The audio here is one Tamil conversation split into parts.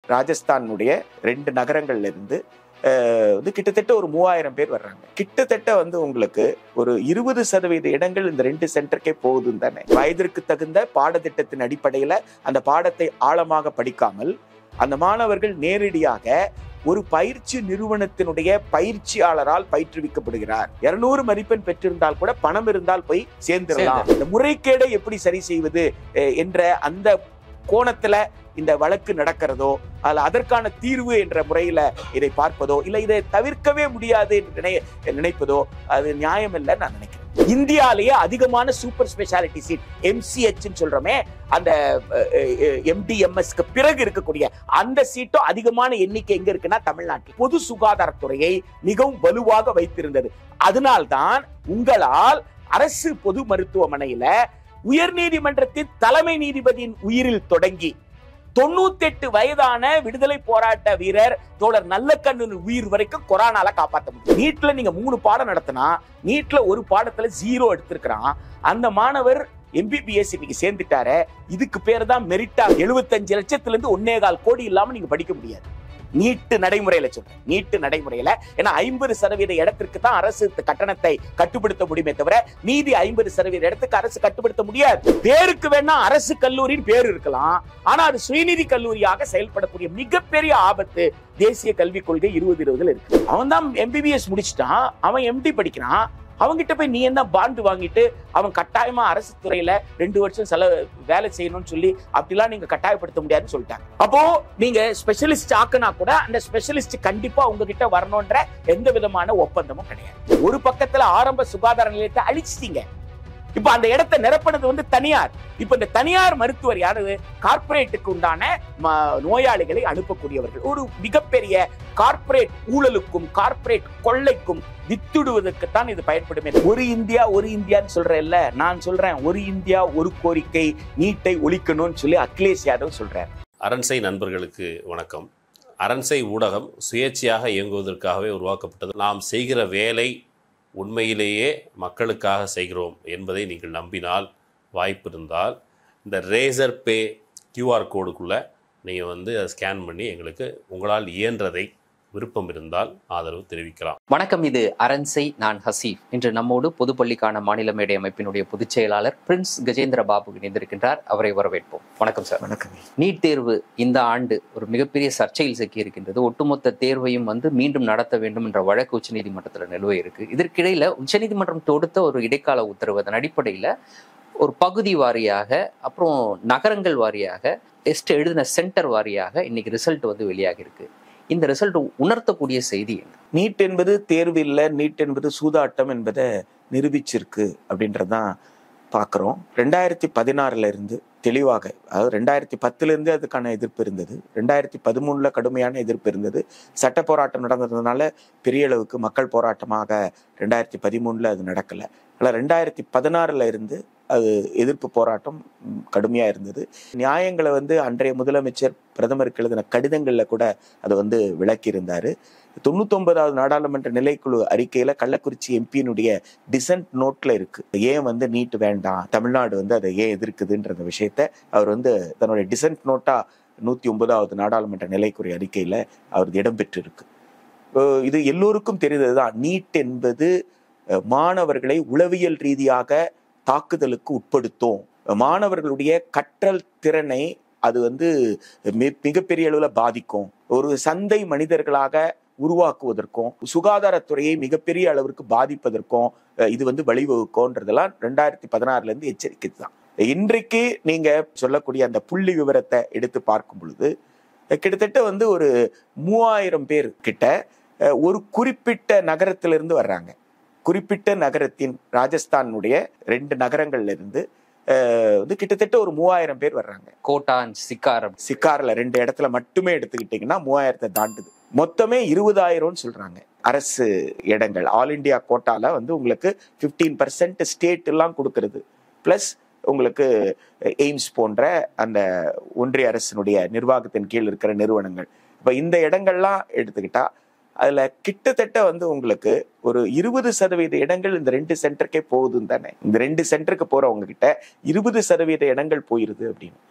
ராஜஸ்தானுடைய ரெண்டு நகரங்கள்ல இருந்து அஹ், வந்து கிட்டத்தட்ட ஒரு மூவாயிரம் பேர் வர்றாங்க கிட்டத்தட்ட வந்து உங்களுக்கு ஒரு இருபது சதவீத இடங்கள் இந்த ரெண்டு சென்டருக்கே போகுதுன்னு தானே வயதிற்கு தகுந்த பாடத்திட்டத்தின் அடிப்படையில அந்த பாடத்தை ஆழமாக படிக்காமல் அந்த மாணவர்கள் நேரடியாக ஒரு பயிற்சி நிறுவனத்தினுடைய பயிற்சியாளரால் பயிற்றுவிக்கப்படுகிறார் இருநூறு மதிப்பெண் பெற்றிருந்தால் கூட பணம் இருந்தால் போய் சேர்ந்துடலாம் இந்த முறைகேடை எப்படி சரி செய்வது அஹ், என்ற அந்த கோணத்துல இந்த வழக்கு நடக்கிறதோ அல்ல அதற்கான தீர்வு என்ற முறையில இதை பார்ப்பதோ இல்ல இதை தவிர்க்கவே முடியாது என்று நினை- நினைப்பதோ அது நியாயம் இல்லைன்னு நான் நினைக்கிறேன் இந்தியாலேயே அதிகமான சூப்பர் ஸ்பெஷாலிட்டி சீட் எம்சிஹெச் சொல்றோமே அந்த எம்டிஎம்எஸ்க்கு பிறகு இருக்கக்கூடிய அந்த சீட்டும் அதிகமான எண்ணிக்கை எங்க இருக்குன்னா தமிழ்நாட்டில் பொது சுகாதாரத்துறையை மிகவும் வலுவாக வைத்திருந்தது அதனால்தான் உங்களால் அரசு பொது மருத்துவமனையில உயர்நீதிமன்றத்தின் தலைமை நீதிபதியின் உயிரில் தொடங்கி தொண்ணூத்தி எட்டு வயதான விடுதலை போராட்ட வீரர் தோழர் நல்லக்கண்ணு உயிர் வரைக்கும் கொரோனால காப்பாற்ற முடியும் நீட்ல நீங்க மூணு பாடம் நடத்தினா நீட்ல ஒரு பாடத்துல ஜீரோ எடுத்திருக்கிறான் அந்த மாணவர் எம்பிபிஎஸ் இன்னைக்கு சேர்ந்துட்டாரு இதுக்கு பேர் தான் மெரிட்டா எழுபத்தஞ்சு லட்சத்துல இருந்து ஒன்னே கால் கோடி இல்லாம நீங்க படிக்க முடியாது நீட்டு நடைமுறையில சொல்றேன் நீட்டு நடைமுறையில ஏன்னா ஐம்பது சதவீத இடத்திற்கு தான் அரசு கட்டணத்தை கட்டுப்படுத்த முடியுமே தவிர மீதி ஐம்பது சதவீத இடத்துக்கு அரசு கட்டுப்படுத்த முடியாது பேருக்கு வேணா அரசு கல்லூரின்னு பேர் இருக்கலாம் ஆனா அது சுயநிதி கல்லூரியாக செயல்படக்கூடிய மிகப்பெரிய ஆபத்து தேசிய கல்விக் கொள்கை இருபது இருபதுல இருக்கு அவன் தான் எம்பிபிஎஸ் முடிச்சிட்டான் அவன் எம்டி படிக்கிறான் அவன்கிட்ட போய் நீ என்ன பாண்டு வாங்கிட்டு அவன் கட்டாயமா அரசு துறையில ரெண்டு வருஷம் செலவு வேலை செய்யணும்னு சொல்லி அப்படிலாம் நீங்க கட்டாயப்படுத்த முடியாதுன்னு சொல்லிட்டாங்க அப்போ நீங்க ஸ்பெஷலிஸ்ட் ஆக்குனா கூட அந்த ஸ்பெஷலிஸ்ட் கண்டிப்பா உங்ககிட்ட வரணும்ன்ற எந்த விதமான ஒப்பந்தமும் கிடையாது ஒரு பக்கத்துல ஆரம்ப சுகாதார நிலையத்தை அழிச்சிட்டீங்க இப்ப அந்த இடத்தை நிரப்பினது வந்து தனியார் இப்ப இந்த தனியார் மருத்துவர் யாரு கார்ப்பரேட்டுக்கு உண்டான ம- நோயாளிகளை அனுப்பக்கூடியவர்கள் ஒரு மிகப்பெரிய கார்ப்பரேட் ஊழலுக்கும் கார்ப்பரேட் கொள்ளைக்கும் வித்துடுவதற்குத்தான் இது பயன்படுமே ஒரு இந்தியா ஒரு இந்தியான்னு சொல்றேன்ல நான் சொல்றேன் ஒரு இந்தியா ஒரு கோரிக்கை நீட்டை ஒழிக்கணும்னு சொல்லி அகிலேஷ் யாதவ் சொல்றாரு அரண்சை நண்பர்களுக்கு வணக்கம் அரண்சை ஊடகம் சுயேட்சையாக இயங்குவதற்காகவே உருவாக்கப்பட்டது நாம் செய்கிற வேலை உண்மையிலேயே மக்களுக்காக செய்கிறோம் என்பதை நீங்கள் நம்பினால் வாய்ப்பு இருந்தால் இந்த ரேசர் பே கியூஆர் கோடுக்குள்ளே நீங்கள் வந்து அதை ஸ்கேன் பண்ணி எங்களுக்கு உங்களால் இயன்றதை விருப்பம் இருந்தால் ஆதரவு தெரிவிக்கலாம் வணக்கம் இது அரண்சை நான் ஹசீஃப் இன்று நம்மோடு பொதுப்பள்ளிக்கான மாநில மேடை அமைப்பினுடைய பொதுச் செயலாளர் பிரின்ஸ் கஜேந்திர பாபு இணைந்திருக்கின்றார் அவரை வரவேற்போம் வணக்கம் சார் வணக்கம் நீட் தேர்வு இந்த ஆண்டு ஒரு மிகப்பெரிய சர்ச்சையில் சிக்கி இருக்கின்றது ஒட்டுமொத்த தேர்வையும் வந்து மீண்டும் நடத்த வேண்டும் என்ற வழக்கு உச்சநீதிமன்றத்தில் நிலுவை இருக்கு இதற்கிடையில உச்சநீதிமன்றம் தொடுத்த ஒரு இடைக்கால உத்தரவு அதன் அடிப்படையில் ஒரு பகுதி வாரியாக அப்புறம் நகரங்கள் வாரியாக டெஸ்ட் எழுதின சென்டர் வாரியாக இன்னைக்கு ரிசல்ட் வந்து வெளியாகி இருக்கு இந்த ரிசல்ட் உணர்த்தக்கூடிய செய்தி என்ன நீட் என்பது தேர்வு இல்லை நீட் என்பது சூதாட்டம் என்பதை நிரூபிச்சிருக்கு அப்படின்றதான் பார்க்குறோம் ரெண்டாயிரத்தி பதினாறுல இருந்து தெளிவாக அதாவது ரெண்டாயிரத்தி பத்துல இருந்து அதுக்கான எதிர்ப்பு இருந்தது ரெண்டாயிரத்தி பதிமூணுல கடுமையான எதிர்ப்பு இருந்தது சட்ட போராட்டம் நடந்ததுனால பெரிய அளவுக்கு மக்கள் போராட்டமாக ரெண்டாயிரத்தி பதிமூணுல அது நடக்கல ஆனால் ரெண்டாயிரத்தி பதினாறுல இருந்து அது எதிர்ப்பு போராட்டம் ம், கடுமையா இருந்தது நியாயங்களை வந்து அன்றைய முதலமைச்சர் பிரதமருக்கு எழுதின கடிதங்கள்ல கூட அதை வந்து விளக்கி இருந்தாரு தொண்ணூத்தொன்பதாவது நாடாளுமன்ற நிலைக்குழு அறிக்கையில கள்ளக்குறிச்சி எம்பியினுடைய டிசன்ட் நோட்ல இருக்கு ஏன் வந்து நீட் வேண்டாம் தமிழ்நாடு வந்து அதை ஏன் எதிர்க்குதுன்ற விஷயத்த அவர் வந்து தன்னுடைய டிசன்ட் நோட்டா நூத்தி ஒன்பதாவது நாடாளுமன்ற நிலைக்குறை அறிக்கையில அவர் இடம்பெற்று இருக்கு அஹ் இது எல்லோருக்கும் தெரிந்ததுதான் நீட் என்பது அஹ், மாணவர்களை உளவியல் ரீதியாக தாக்குதலுக்கு உட்படுத்தும் மாணவர்களுடைய கற்றல் திறனை அது வந்து மி- மிகப்பெரிய அளவில் பாதிக்கும் ஒரு சந்தை மனிதர்களாக உருவாக்குவதற்கும் சுகாதாரத்துறையை மிகப்பெரிய அளவிற்கு பாதிப்பதற்கும் அஹ், இது வந்து வழிவகுக்கும்ன்றதெல்லாம் ரெண்டாயிரத்தி பதினாறுல இருந்து எச்சரிக்கை தான் இன்றைக்கு நீங்க சொல்லக்கூடிய அந்த புள்ளி விவரத்தை எடுத்து பார்க்கும் பொழுது அஹ், கிட்டத்தட்ட வந்து ஒரு மூவாயிரம் பேர் கிட்ட அஹ், ஒரு குறிப்பிட்ட நகரத்திலிருந்து வர்றாங்க குறிப்பிட்ட நகரத்தின் ராஜஸ்தானுடைய ரெண்டு நகரங்கள்ல இருந்து அஹ், வந்து கிட்டத்தட்ட ஒரு மூவாயிரம் பேர் வர்றாங்க கோட்டா சிக்கார் அப்படி. சிக்கார்ல ரெண்டு இடத்துல மட்டுமே எடுத்துக்கிட்டீங்கன்னா மூவாயிரத்தை தாண்டுது மொத்தமே இருபதாயிரம்னு சொல்றாங்க அரசு இடங்கள் ஆல் இந்தியா கோட்டால வந்து உங்களுக்கு 15% பர்சன்ட் ஸ்டேட் எல்லாம் கொடுக்கறது பிளஸ் உங்களுக்கு எய்ம்ஸ் போன்ற அந்த ஒன்றிய அரசினுடைய நிர்வாகத்தின் கீழ் இருக்கிற நிறுவனங்கள் இப்ப இந்த இடங்கள்லாம் எடுத்துக்கிட்டா அதுல கிட்டத்தட்ட வந்து உங்களுக்கு ஒரு இருபது சதவீத இடங்கள் இந்த ரெண்டு சென்டருக்கே போகுதுன்னு தானே இந்த ரெண்டு சென்டருக்கு போறவங்க கிட்ட இருபது சதவீத இடங்கள் போயிருது அப்படின்னு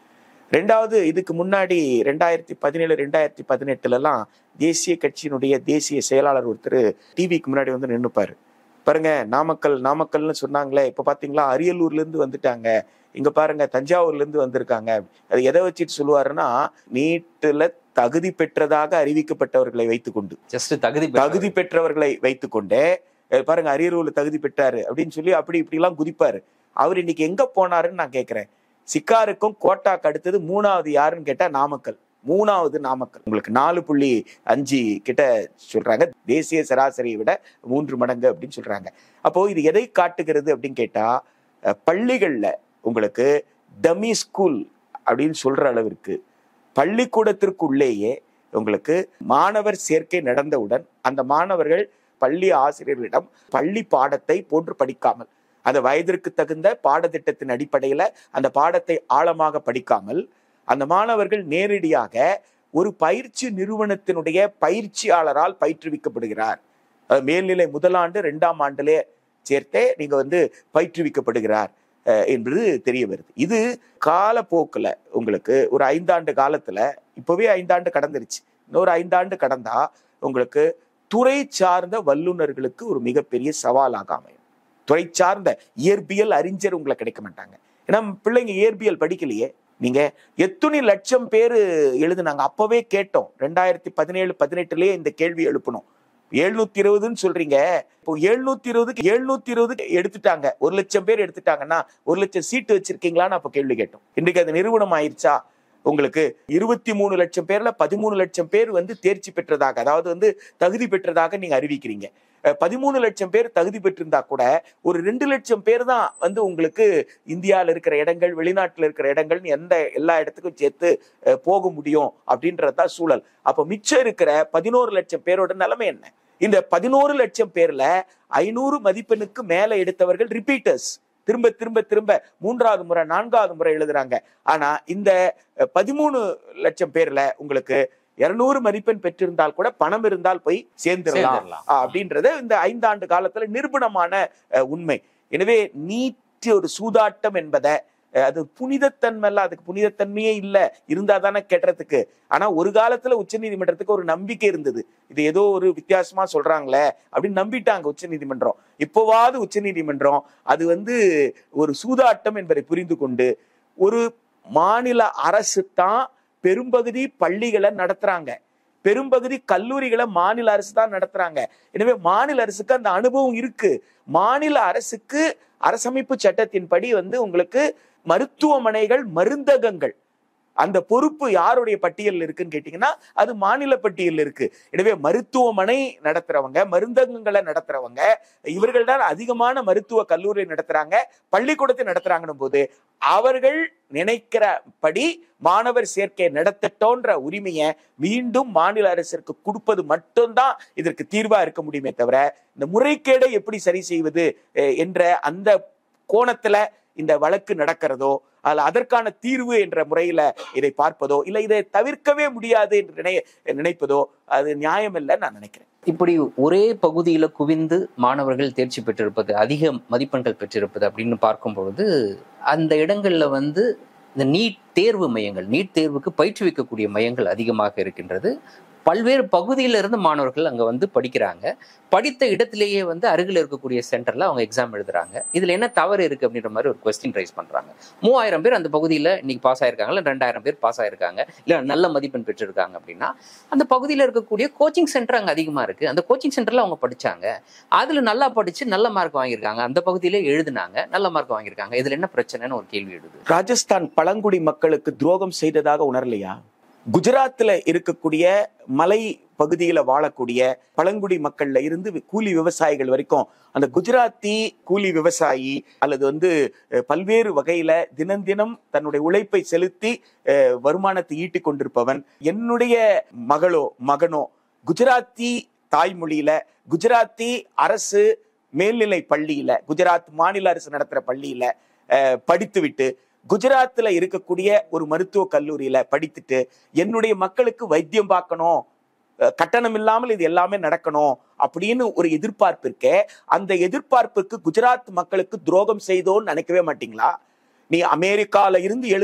ரெண்டாவது இதுக்கு முன்னாடி ரெண்டாயிரத்தி பதினேழு ரெண்டாயிரத்தி பதினெட்டுலலாம் தேசிய கட்சியினுடைய தேசிய செயலாளர் ஒருத்தர் டிவிக்கு முன்னாடி வந்து நின்னுப்பாரு பாருங்க நாமக்கல் நாமக்கல்னு சொன்னாங்களே இப்ப பாத்தீங்களா அரியலூர்ல இருந்து வந்துட்டாங்க இங்க பாருங்க தஞ்சாவூர்ல இருந்து வந்திருக்காங்க அது எதை வச்சுட்டு சொல்லுவாருன்னா நீட்டுல தகுதி பெற்றதாக அறிவிக்கப்பட்டவர்களை வைத்துக்கொண்டு ஜஸ்ட் தகுதி பெற்றவர். தகுதி பெற்றவர்களை வைத்துக்கொண்டே அஹ் பாருங்க அரியலூர்ல தகுதி பெற்றாரு அப்படின்னு சொல்லி அப்படி இப்படி எல்லாம் குதிப்பாரு அவர் இன்னைக்கு எங்க போனாருன்னு நான் கேக்குறேன் சிக்காருக்கும் கோட்டாக்கு அடுத்தது மூணாவது யாருன்னு கேட்டா நாமக்கல் மூணாவது நாமக்கல் உங்களுக்கு நாலு புள்ளி அஞ்சு கிட்ட சொல்றாங்க தேசிய சராசரியை விட மூன்று மடங்கு அப்படின்னு சொல்றாங்க அப்போ இது எதை காட்டுகிறது அப்படின்னு கேட்டா அஹ் பள்ளிகள்ல உங்களுக்கு டமி ஸ்கூல் அப்படின்னு சொல்ற அளவிற்கு பள்ளிக்கூடத்திற்குள்ளேயே உங்களுக்கு மாணவர் சேர்க்கை நடந்தவுடன் அந்த மாணவர்கள் பள்ளி ஆசிரியர்களிடம் பள்ளி பாடத்தை போன்று படிக்காமல் அந்த வயதிற்கு தகுந்த பாடத்திட்டத்தின் அடிப்படையில அந்த பாடத்தை ஆழமாக படிக்காமல் அந்த மாணவர்கள் நேரடியாக ஒரு பயிற்சி நிறுவனத்தினுடைய பயிற்சியாளரால் பயிற்றுவிக்கப்படுகிறார் அஹ் மேல்நிலை முதலாண்டு ரெண்டாம் ஆண்டிலே சேர்த்தே நீங்க வந்து பயிற்றுவிக்கப்படுகிறார் அஹ் என்பது தெரிய வருது இது காலப்போக்குல உங்களுக்கு ஒரு ஐந்தாண்டு காலத்துல இப்பவே ஐந்தாண்டு கடந்துருச்சு இன்னொரு ஐந்தாண்டு கடந்தா உங்களுக்கு துறை சார்ந்த வல்லுநர்களுக்கு ஒரு மிகப்பெரிய சவாலாக அமையும் துறை சார்ந்த இயற்பியல் அறிஞர் உங்களை கிடைக்க மாட்டாங்க ஏன்னா பிள்ளைங்க இயற்பியல் படிக்கலையே நீங்க எத்தனை லட்சம் பேர் எழுதுனாங்க அப்பவே கேட்டோம் ரெண்டாயிரத்தி பதினேழு பதினெட்டுலயே இந்த கேள்வி எழுப்பணும் எழுநூத்தி இருபதுன்னு சொல்றீங்க இப்போ எழுநூத்தி இருபதுக்கு எழுநூத்தி இருபதுக்கு எடுத்துட்டாங்க ஒரு லட்சம் பேர் எடுத்துட்டாங்கன்னா ஒரு லட்சம் சீட்டு வச்சிருக்கீங்களான்னு அப்ப கேள்வி கேட்டோம் இன்றைக்கு அது நிறுவனம் ஆயிருச்சா உங்களுக்கு இருபத்தி மூணு லட்சம் பேர்ல பதிமூணு லட்சம் பேர் வந்து தேர்ச்சி பெற்றதாக அதாவது வந்து தகுதி பெற்றதாக நீங்க அறிவிக்கிறீங்க அஹ் பதிமூணு லட்சம் பேர் தகுதி பெற்றிருந்தா கூட ஒரு ரெண்டு லட்சம் பேர் தான் வந்து உங்களுக்கு இந்தியாவில் இருக்கிற இடங்கள் வெளிநாட்டில் இருக்கிற இடங்கள்னு எந்த எல்லா இடத்துக்கும் சேர்த்து அஹ் போக முடியும் அப்படின்றதுதான் சூழல் அப்ப மிச்சம் இருக்கிற பதினோரு லட்சம் பேரோட நிலைமை என்ன இந்த பதினோரு லட்சம் பேர்ல ஐநூறு மதிப்பெண்ணுக்கு மேல எடுத்தவர்கள் ரிப்பீட்டர்ஸ் திரும்ப திரும்ப திரும்ப மூன்றாவது முறை நான்காவது முறை எழுதுறாங்க ஆனா இந்த அஹ், பதிமூணு லட்சம் பேர்ல உங்களுக்கு இருநூறு மதிப்பெண் பெற்றிருந்தால் கூட பணம் இருந்தால் போய் சேர்ந்துடலாம் சேர்ந்துடலாம். ஆஹ் அப்படின்றது இந்த ஐந்தாண்டு காலத்துல நிரூபணமான அஹ், உண்மை எனவே நீட் ஒரு சூதாட்டம் என்பதை அஹ், அது புனிதத்தன்மை இல்ல அதுக்கு புனிதத்தன்மையே இல்ல இருந்தா தானே கெட்டுறதுக்கு ஆனா ஒரு காலத்துல உச்சநீதிமன்றத்துக்கு ஒரு நம்பிக்கை இருந்தது இது ஏதோ ஒரு வித்தியாசமா சொல்றாங்களே அப்படின்னு நம்பிட்டாங்க உச்சநீதிமன்றம் இப்போவாது உச்சநீதிமன்றம் அது வந்து ஒரு சூதாட்டம் என்பதை புரிந்து கொண்டு ஒரு மாநில அரசு தான் பெரும்பகுதி பள்ளிகளை நடத்துறாங்க பெரும்பகுதி கல்லூரிகளை மாநில அரசு தான் நடத்துறாங்க எனவே மாநில அரசுக்கு அந்த அனுபவம் இருக்கு மாநில அரசுக்கு அரசமைப்பு சட்டத்தின்படி வந்து உங்களுக்கு மருத்துவமனைகள் மருந்தகங்கள் அந்த பொறுப்பு யாருடைய பட்டியலில் இருக்குன்னு கேட்டீங்கன்னா அது மாநில பட்டியலில் இருக்கு எனவே மருத்துவமனை நடத்துறவங்க மருந்தகங்களை நடத்துறவங்க இவர்கள் தான் அதிகமான மருத்துவ கல்லூரி நடத்துறாங்க பள்ளிக்கூடத்தை நடத்துறாங்கன்னும் போது அவர்கள் நினைக்கிறபடி மாணவர் சேர்க்கை நடத்தட்டோன்ற உரிமையை மீண்டும் மாநில அரசிற்கு கொடுப்பது மட்டும்தான் இதற்கு தீர்வா இருக்க முடியுமே தவிர இந்த முறைகேடை எப்படி சரி செய்வது அஹ், என்ற அந்த கோணத்துல இந்த வழக்கு நடக்கிறதோ அல்ல அதற்கான தீர்வு என்ற முறையில இதை பார்ப்பதோ இல்ல இதை தவிர்க்கவே முடியாது என்று நினை நினைப்பதோ அது நியாயம் இல்லைன்னு நான் நினைக்கிறேன் இப்படி ஒரே பகுதியில குவிந்து மாணவர்கள் தேர்ச்சி பெற்றிருப்பது அதிக மதிப்பெண்கள் பெற்றிருப்பது அப்படின்னு பார்க்கும் பொழுது அந்த இடங்கள்ல வந்து இந்த நீட் தேர்வு மையங்கள் நீட் தேர்வுக்கு பயிற்றுவிக்கக்கூடிய மையங்கள் அதிகமாக இருக்கின்றது பல்வேறு பகுதியில இருந்து மாணவர்கள் அங்க வந்து படிக்கிறாங்க படித்த இடத்திலேயே வந்து அருகில் இருக்கக்கூடிய சென்டர்ல அவங்க எக்ஸாம் எழுதுறாங்க இதுல என்ன தவறு இருக்கு அப்படின்ற மாதிரி ஒரு கொஸ்டின் ரைஸ் பண்றாங்க மூவாயிரம் பேர் அந்த பகுதியில இன்னைக்கு பாஸ் ஆயிருக்காங்க இல்ல ரெண்டாயிரம் பேர் பாஸ் ஆயிருக்காங்க இல்ல நல்ல மதிப்பெண் பெற்றிருக்காங்க அப்படின்னா அந்த பகுதியில் இருக்கக்கூடிய கோச்சிங் சென்டர் அங்கே அதிகமாக இருக்கு அந்த கோச்சிங் சென்டர்ல அவங்க படிச்சாங்க அதுல நல்லா படிச்சு நல்ல மார்க் வாங்கியிருக்காங்க அந்த பகுதியிலே எழுதுனாங்க நல்ல மார்க் வாங்கியிருக்காங்க இதுல என்ன பிரச்சனைன்னு ஒரு கேள்வி எழுது ராஜஸ்தான் பழங்குடி மக்களுக்கு துரோகம் செய்ததாக உணரலையா குஜராத்ல இருக்கக்கூடிய மலை பகுதியில வாழக்கூடிய பழங்குடி மக்கள்ல இருந்து கூலி விவசாயிகள் வரைக்கும் அந்த குஜராத்தி கூலி விவசாயி அல்லது வந்து அஹ், பல்வேறு வகையில தினம் தினம் தன்னுடைய உழைப்பை செலுத்தி அஹ், வருமானத்தை ஈட்டிக் கொண்டிருப்பவன் என்னுடைய மகளோ மகனோ குஜராத்தி தாய்மொழியில குஜராத்தி அரசு மேல்நிலை பள்ளியில குஜராத் மாநில அரசு நடத்துற பள்ளியில அஹ், படித்துவிட்டு குஜராத்ல இருக்கக்கூடிய ஒரு மருத்துவ கல்லூரியில படித்துட்டு என்னுடைய மக்களுக்கு வைத்தியம் பார்க்கணும் அஹ், கட்டணம் இல்லாமல் இது எல்லாமே நடக்கணும் அப்படின்னு ஒரு எதிர்பார்ப்பு இருக்கே அந்த எதிர்பார்ப்புக்கு குஜராத் மக்களுக்கு துரோகம் செய்தோன்னு நினைக்கவே மாட்டீங்களா நீ அமெரிக்கால இருந்து எழுது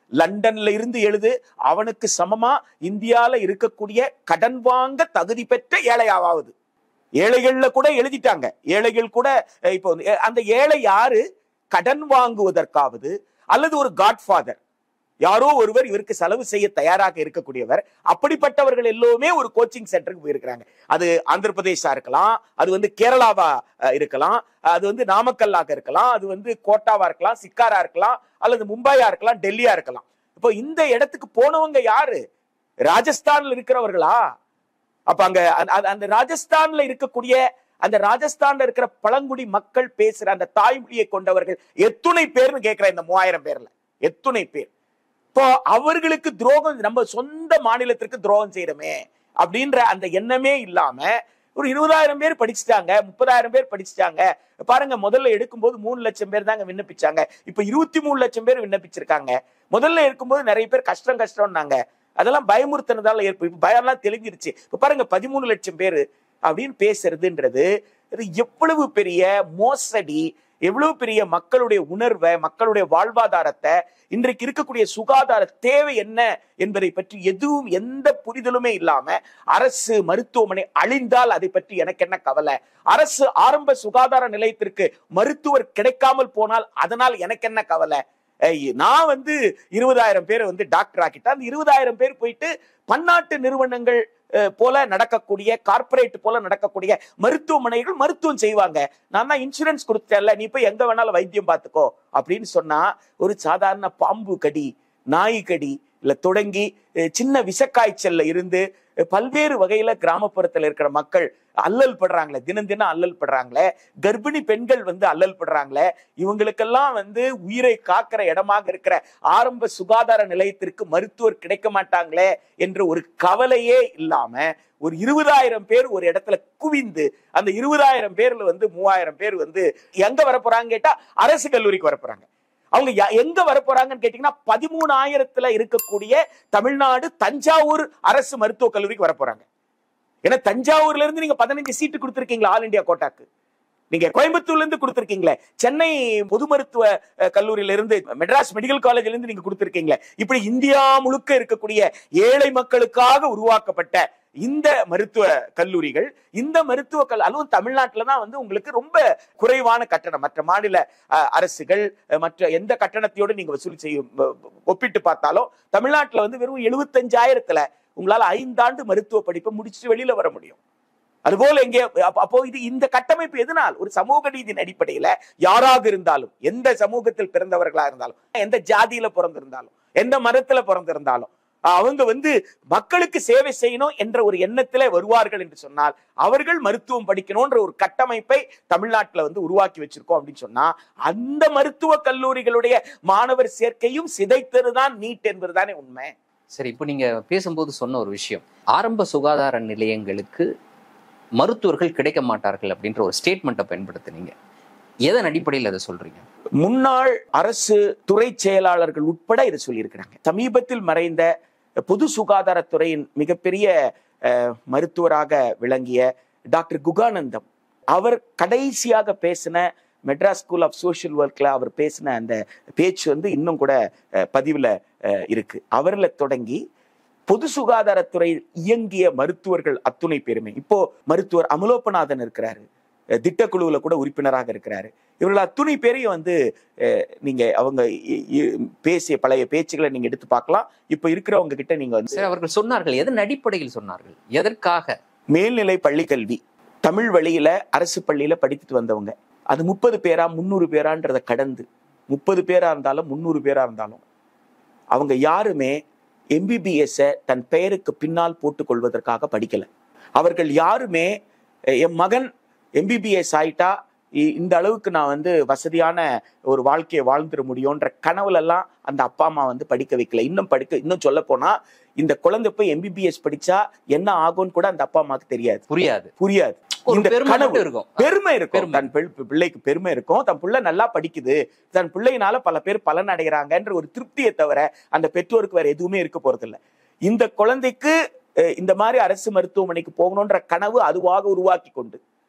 லண்டன்ல இருந்து எழுது அவனுக்கு சமமா இந்தியால இருக்கக்கூடிய கடன் வாங்க தகுதி பெற்ற ஏழையாவது ஏழைகள்ல கூட எழுதிட்டாங்க ஏழைகள் கூட அஹ், இப்போ வந்து, அஹ், அந்த ஏழை யாரு கடன் வாங்குவதற்காவது அல்லது ஒரு காட்ஃபாதர் யாரோ ஒருவர் இவருக்கு செலவு செய்ய தயாராக இருக்கக்கூடியவர் அப்படிப்பட்டவர்கள் எல்லோருமே ஒரு கோச்சிங் சென்டருக்கு போயிருக்கிறாங்க அது ஆந்திர பிரதேசா இருக்கலாம் அது வந்து கேரளாவா அஹ், இருக்கலாம் அது வந்து நாமக்கல்லாக இருக்கலாம் அது வந்து கோட்டாவா இருக்கலாம் சிக்காரா இருக்கலாம் அல்லது மும்பையா இருக்கலாம் டெல்லியா இருக்கலாம் இப்போ இந்த இடத்துக்கு போனவங்க யாரு ராஜஸ்தான்ல இருக்கிறவர்களா அப்ப அங்க அந்த- அந்த- அந்த ராஜஸ்தான்ல இருக்கக்கூடிய அந்த ராஜஸ்தான்ல இருக்கிற பழங்குடி மக்கள் பேசுற அந்த தாய்மொழியை கொண்டவர்கள் எத்துணை பேர்னு கேட்கிற இந்த மூவாயிரம் பேர்ல எத்துணை பேர் இப்போ அவர்களுக்கு துரோகம் நம்ம சொந்த மாநிலத்திற்கு துரோகம் செய்யறோமே அப்படின்ற அந்த எண்ணமே இல்லாம ஒரு இருபதாயிரம் பேர் படிச்சுட்டாங்க முப்பதாயிரம் பேர் படிச்சுட்டாங்க பாருங்க முதல்ல எடுக்கும்போது மூணு லட்சம் பேர் தாங்க விண்ணப்பிச்சாங்க இப்ப இருபத்தி மூணு லட்சம் பேர் விண்ணப்பிச்சிருக்காங்க முதல்ல இருக்கும்போது நிறைய பேர் கஷ்டம் கஷ்டம்னாங்க அதெல்லாம் பயமுறுத்தினதால ஏற்ப இப்ப பயம்லாம் தெளிஞ்சிருச்சு இப்ப பாருங்க பதிமூணு லட்சம் பேர் அப்படின்னு பேசுறதுன்றது இது எவ்வளவு பெரிய மோசடி எவ்வளவு பெரிய மக்களுடைய உணர்வை மக்களுடைய வாழ்வாதாரத்தை இன்றைக்கு இருக்கக்கூடிய சுகாதார தேவை என்ன என்பதை பற்றி எதுவும் எந்த புரிதலுமே இல்லாம அரசு மருத்துவமனை அழிந்தால் அதை பற்றி எனக்கு என்ன கவலை அரசு ஆரம்ப சுகாதார நிலையத்திற்கு மருத்துவர் கிடைக்காமல் போனால் அதனால் எனக்கு என்ன கவலை ஏய், நான் வந்து இருபதாயிரம் பேரை வந்து டாக்டர் ஆக்கிட்டேன் அந்த இருபதாயிரம் பேர் போயிட்டு பன்னாட்டு நிறுவனங்கள் அஹ், போல நடக்கக்கூடிய கார்ப்பரேட் போல நடக்கக்கூடிய மருத்துவமனைகள் மருத்துவம் செய்வாங்க நான் தான் இன்சூரன்ஸ் கொடுத்தேன்ல நீ போய் எங்க வேணாலும் வைத்தியம் பார்த்துக்கோ அப்படின்னு சொன்னா ஒரு சாதாரண பாம்பு கடி நாய் கடி இல்ல தொடங்கி அஹ், சின்ன விஷக்காய்ச்சல்ல இருந்து அஹ், பல்வேறு வகையில கிராமப்புறத்துல இருக்கிற மக்கள் அல்லல் படுறாங்களே தினம் தினம் அல்லல் படுறாங்களே கர்ப்பிணி பெண்கள் வந்து அல்லல் படுறாங்களே இவங்களுக்கெல்லாம் வந்து உயிரை காக்கிற இடமாக இருக்கிற ஆரம்ப சுகாதார நிலையத்திற்கு மருத்துவர் கிடைக்க மாட்டாங்களே என்ற ஒரு கவலையே இல்லாம ஒரு இருபதாயிரம் பேர் ஒரு இடத்துல குவிந்து அந்த இருபதாயிரம் பேர்ல வந்து மூவாயிரம் பேர் வந்து எங்க வர போறாங்க கேட்டா அரசு கல்லூரிக்கு வர போறாங்க அவங்க ய- எங்க வர போறாங்கன்னு கேட்டீங்கன்னா பதிமூணாயிரத்துல இருக்கக்கூடிய தமிழ்நாடு தஞ்சாவூர் அரசு மருத்துவக் கல்லூரிக்கு வர போறாங்க ஏன்னா தஞ்சாவூர்ல இருந்து நீங்க பதினஞ்சு சீட்டு கொடுத்துருக்கீங்களா ஆல் இந்தியா கோட்டாக்கு நீங்க கோயம்புத்தூர்ல இருந்து கொடுத்துருக்கீங்களே சென்னை பொது மருத்துவ அஹ், கல்லூரியில இருந்து மெட்ராஸ் மெடிக்கல் காலேஜ்ல இருந்து நீங்க கொடுத்துருக்கீங்களே இப்படி இந்தியா முழுக்க இருக்கக்கூடிய ஏழை மக்களுக்காக உருவாக்கப்பட்ட இந்த மருத்துவ கல்லூரிகள் இந்த மருத்துவ கல் அதுவும் தமிழ்நாட்டில் தான் வந்து உங்களுக்கு ரொம்ப குறைவான கட்டணம் மற்ற மாநில அஹ், அரசுகள் அஹ், மற்ற எந்த கட்டணத்தையோடு நீங்க வசூல் செய்யும் அஹ், ஒப்பிட்டு பார்த்தாலும் தமிழ்நாட்டில் வந்து வெறும் எழுபத்தஞ்சாயிரத்துல உங்களால ஐந்தாண்டு மருத்துவ படிப்பை முடிச்சுட்டு வெளியில வர முடியும் அதுபோல எங்கே அப்ப- அப்போ இது இந்த கட்டமைப்பு எதனால் ஒரு சமூக நீதியின் அடிப்படையில யாராக இருந்தாலும் எந்த சமூகத்தில் பிறந்தவர்களா இருந்தாலும் எந்த ஜாதியில பிறந்திருந்தாலும் எந்த மதத்துல பிறந்திருந்தாலும் அவங்க வந்து மக்களுக்கு சேவை செய்யணும் என்ற ஒரு எண்ணத்துல வருவார்கள் என்று சொன்னால் அவர்கள் மருத்துவம் படிக்கணும்ன்ற ஒரு கட்டமைப்பை தமிழ்நாட்டுல வந்து உருவாக்கி வச்சிருக்கோம் அப்படின்னு சொன்னா அந்த மருத்துவ கல்லூரிகளுடைய மாணவர் சேர்க்கையும் சிதைத்ததுதான் நீட் என்பதுதானே உண்மை சரி இப்போ நீங்க பேசும்போது சொன்ன ஒரு விஷயம் ஆரம்ப சுகாதார நிலையங்களுக்கு மருத்துவர்கள் கிடைக்க மாட்டார்கள் அப்படின்ற ஒரு ஸ்டேட்மெண்ட்டை பயன்படுத்துனீங்க எதன் அடிப்படையில் அதை சொல்றீங்க முன்னாள் அரசு துறை செயலாளர்கள் உட்பட இதை சொல்லியிருக்கிறாங்க சமீபத்தில் மறைந்த பொது சுகாதாரத்துறையின் மிகப்பெரிய அஹ், மருத்துவராக விளங்கிய டாக்டர் குகானந்தம் அவர் கடைசியாக பேசின மெட்ராஸ் ஸ்கூல் ஆஃப் சோஷியல் ஒர்க்ல அவர் பேசின அந்த பேச்சு வந்து இன்னும் கூட அஹ், பதிவுல அஹ், இருக்கு அவர்ல தொடங்கி பொது சுகாதாரத்துறை இயங்கிய மருத்துவர்கள் அத்துணை பேருமே இப்போ மருத்துவர் அமலோபநாதன் இருக்கிறாரு அஹ் திட்டக்குழுவுல கூட உறுப்பினராக இருக்கிறாரு இவர்கள் அத்துணை பேரையும் வந்து அஹ், நீங்க அவங்க இ- இ- பேசிய பழைய பேச்சுகளை நீங்க எடுத்து பார்க்கலாம் இப்ப இருக்கிறவங்க கிட்ட நீங்க வந்து சரி அவர்கள் சொன்னார்கள் எதன் அடிப்படையில் சொன்னார்கள் எதற்காக மேல்நிலை பள்ளி கல்வி தமிழ் வழியில அரசு பள்ளியில படித்துட்டு வந்தவங்க அது முப்பது பேரா முந்நூறு பேரான்றதை கடந்து முப்பது பேரா இருந்தாலும் முந்நூறு பேரா இருந்தாலும் அவங்க யாருமே எம்பிபிஎஸ் தன் பெயருக்கு பின்னால் போட்டுக் கொள்வதற்காக படிக்கல அவர்கள் யாருமே அஹ், என் மகன் எம்பிபிஎஸ் ஆயிட்டா இ- இந்த அளவுக்கு நான் வந்து வசதியான ஒரு வாழ்க்கையை வாழ்ந்துட முடியும்ன்ற கனவுல எல்லாம் அந்த அப்பா அம்மா வந்து படிக்க வைக்கல இன்னும் படிக்க இன்னும் சொல்ல போனா இந்த குழந்தை போய் எம்பிபிஎஸ் படிச்சா என்ன ஆகும்னு கூட அந்த அப்பா அம்மாவுக்கு தெரியாது புரியாது புரியாது ஒரு இந்த பெருமை கனவு மட்டும் இருக்கும் பெருமை இருக்கும் பெருமை. தன் பிள்- பிள்ளைக்கு பெருமை இருக்கும் தன் பிள்ளை நல்லா படிக்குது தன் பிள்ளையினால பல பேர் பலன் அடைகிறாங்கன்ற ஒரு திருப்தியை தவிர அந்த பெற்றோருக்கு வேற எதுவுமே இருக்க போறதில்ல இந்த குழந்தைக்கு அஹ், இந்த மாதிரி அரசு மருத்துவமனைக்கு போகணுன்ற கனவு அதுவாக உருவாக்கி கொண்டு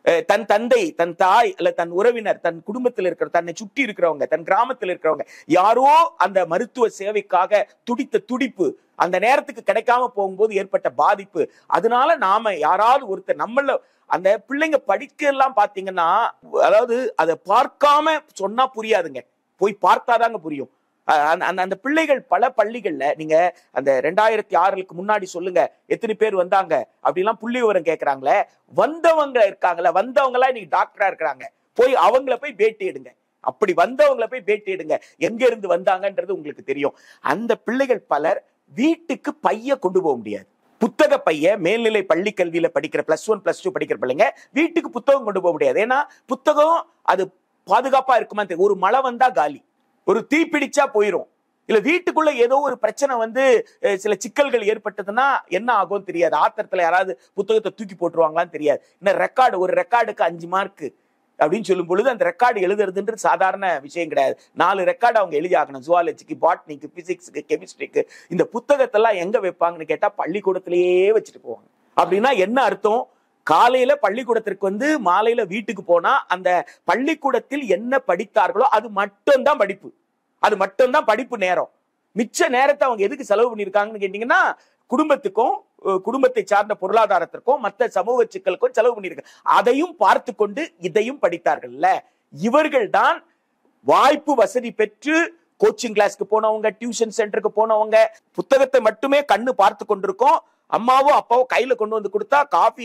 அஹ் தன் தந்தை தன் தாய் அல்ல தன் உறவினர் தன் குடும்பத்தில் இருக்கிற தன்னை சுற்றி இருக்கிறவங்க தன் கிராமத்தில் இருக்கிறவங்க யாரோ அந்த மருத்துவ சேவைக்காக துடித்த துடிப்பு அந்த நேரத்துக்கு கிடைக்காம போகும்போது ஏற்பட்ட பாதிப்பு அதனால நாம யாராவது ஒருத்தர் நம்மள அந்த பிள்ளைங்க படிக்க எல்லாம் பாத்தீங்கன்னா அதாவது அதை பார்க்காம சொன்னா புரியாதுங்க போய் பார்த்தாதாங்க புரியும் அஹ் அந்த- அந்த அந்த பிள்ளைகள் பல பள்ளிகள்ல நீங்க அந்த ரெண்டாயிரத்தி ஆறுக்கு முன்னாடி சொல்லுங்க எத்தனை பேர் வந்தாங்க அப்படிலாம் புள்ளி விவரம் கேக்குறாங்களே வந்தவங்க இருக்காங்கல்ல வந்தவங்க எல்லாம் இன்னைக்கு டாக்டரா இருக்கிறாங்க போய் அவங்கள போய் பேட்டி எடுங்க அப்படி வந்தவங்கள போய் பேட்டி எடுங்க எங்க இருந்து வந்தாங்கன்றது உங்களுக்கு தெரியும் அந்த பிள்ளைகள் பலர் வீட்டுக்கு பைய கொண்டு போக முடியாது புத்தக பைய மேல்நிலை பள்ளி கல்வியில படிக்கிற பிளஸ் ஒன் பிளஸ் டூ படிக்கிற பிள்ளைங்க வீட்டுக்கு புத்தகம் கொண்டு போக முடியாது ஏன்னா புத்தகம் அது பாதுகாப்பா இருக்குமா தெரியும் ஒரு மழை வந்தா காலி ஒரு தீ பிடிச்சா போயிரும் இல்ல வீட்டுக்குள்ள ஏதோ ஒரு பிரச்சனை வந்து அஹ், சில சிக்கல்கள் ஏற்பட்டதுன்னா என்ன ஆகும் தெரியாது ஆத்திரத்துல யாராவது புத்தகத்தை தூக்கி போட்டுருவாங்களான்னு தெரியாது இன்னும் ரெக்கார்டு ஒரு ரெக்கார்டுக்கு அஞ்சு மார்க் அப்படின்னு சொல்லும் பொழுது அந்த ரெக்கார்டு எழுதுறதுன்றது சாதாரண விஷயம் கிடையாது நாலு ரெக்கார்டு அவங்க எழுதி ஆகணும் ஜுவாலஜிக்கு பாட்னிக்கு பிசிக்ஸுக்கு கெமிஸ்ட்ரிக்கு இந்த புத்தகத்தெல்லாம் எங்க வைப்பாங்கன்னு கேட்டா பள்ளிக்கூடத்திலேயே வச்சுட்டு போவாங்க அப்படின்னா என்ன அர்த்தம் காலையில பள்ளிக்கூடத்திற்கு வந்து மாலையில வீட்டுக்கு போனா அந்த பள்ளிக்கூடத்தில் என்ன படித்தார்களோ அது மட்டும்தான் படிப்பு அது மட்டும்தான் படிப்பு நேரம் மிச்ச நேரத்தை அவங்க எதுக்கு செலவு பண்ணியிருக்காங்கன்னு கேட்டீங்கன்னா குடும்பத்துக்கும் அஹ், குடும்பத்தை சார்ந்த பொருளாதாரத்திற்கும் மற்ற சமூக சிக்கலுக்கும் செலவு பண்ணியிருக்காங்க அதையும் பார்த்து கொண்டு இதையும் படித்தார்கள்ல இவர்கள் தான் வாய்ப்பு வசதி பெற்று கோச்சிங் கிளாஸ்க்கு போனவங்க டியூஷன் சென்டருக்கு போனவங்க புத்தகத்தை மட்டுமே கண்ணு பார்த்து கொண்டிருக்கோம் அம்மாவோ அப்பாவோ கையில கொண்டு வந்து கொடுத்தா காஃபி